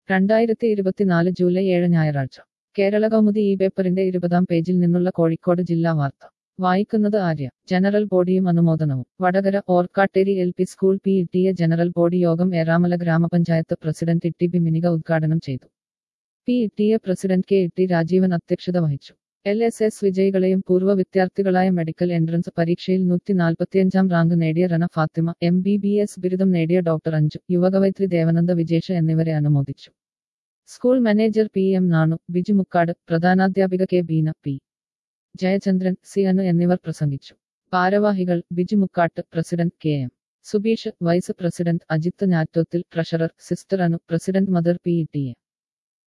രണ്ടായിരത്തി ഇരുപത്തിനാല് ജൂലൈ ഏഴ് ഞായറാഴ്ച കേരള കൗമുദി ഈ പേപ്പറിന്റെ ഇരുപതാം പേജിൽ നിന്നുള്ള കോഴിക്കോട് ജില്ലാ വാർത്ത വായിക്കുന്നത് ആര്യ ജനറൽ ബോഡിയും അനുമോദനവും Vadakara Orkkatteri L P school P T A general body യോഗം ഏറാമല ഗ്രാമപഞ്ചായത്ത് പ്രസിഡന്റ് ടി ബി മിനിക ഉദ്ഘാടനം ചെയ്തു P T A president K T Rajeevan അധ്യക്ഷത വഹിച്ചു എൽ എസ് എസ് വിജയികളെയും പൂർവ്വ വിദ്യാർത്ഥികളായ മെഡിക്കൽ എൻട്രൻസ് പരീക്ഷയിൽ നൂറ്റി നാൽപ്പത്തിയഞ്ചാം റാങ്ക് നേടിയ Rana Fathima M B B S ബിരുദം നേടിയ ഡോക്ടർ അഞ്ജു യുവകവൈത്രി ദേവനന്ദ വിജേഷ് എന്നിവരെ അനുമോദിച്ചു school manager P M Nanu Biju Mukkad പ്രധാനാധ്യാപിക K Beena P Jayachandran C Anu എന്നിവർ പ്രസംഗിച്ചു ഭാരവാഹികൾ Biju Mukkatt president K M Subeesh vice president Ajith Njattothil treasurer sister Anu president mother P T A